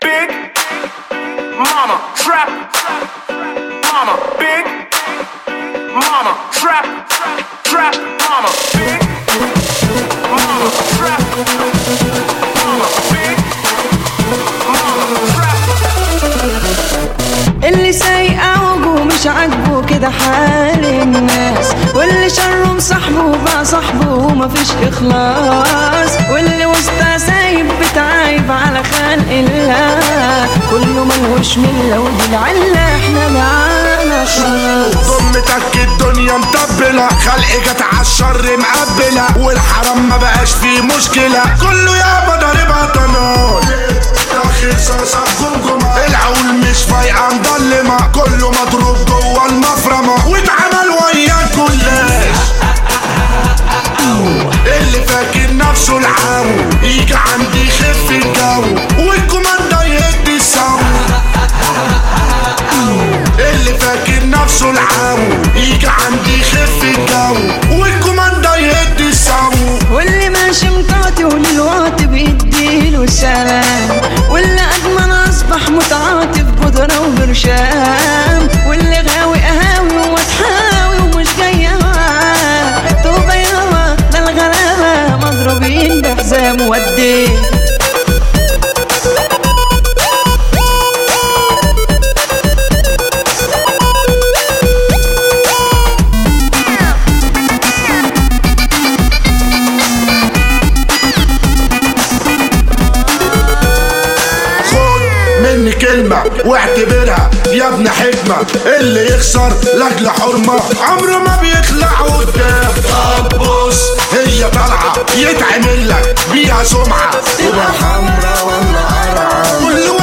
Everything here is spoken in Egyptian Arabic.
big mama trap mama big mama trap trap mama big mama trap mama big mama trap اللي سايقه وجوه مش عاجبه كده حال الناس واللي شره مصاحبه بقى صاحبه ومفيش اخلاص واللي وسطه سايب بتعايب على خلق الله كله ملهوش مله ودي العله احنا معانا خلاص ضمتك الدنيا مطبلة خلق جت عالشر مقبلة والحرام ما بقاش فيه مشكلة كله يابا ضاربها طنان رخيصة جمجمة العقول مش فايقة مضلمة كله مضروب جوه المفرمة واتعمل ويا الكلاش اللي فاكر نفسه العو يجي عندي يخف الجو والكوماندا يدي الصوت اللي فاكر نفسه العو يجي عندي يخف الجو والكوماندا يدي الصوت واللي ماشي مطاطي وللوقت بيديله السلام واللي أدمن أصبح متعاطف بودرة وبرشام واللي غاوي قهاوي ومتحاوي ومش جاي معاه توبة يابا ده الغلابة مضروبين بحزام وديه خد مني كلمة واعتبرها يا ابن حكمة اللي يخسر لاجل حرمة عمره ما بيطلع قدام طب بص هي طالعة يتعمل لك بيها سمعة تبقى حمرا ولا قرعة كل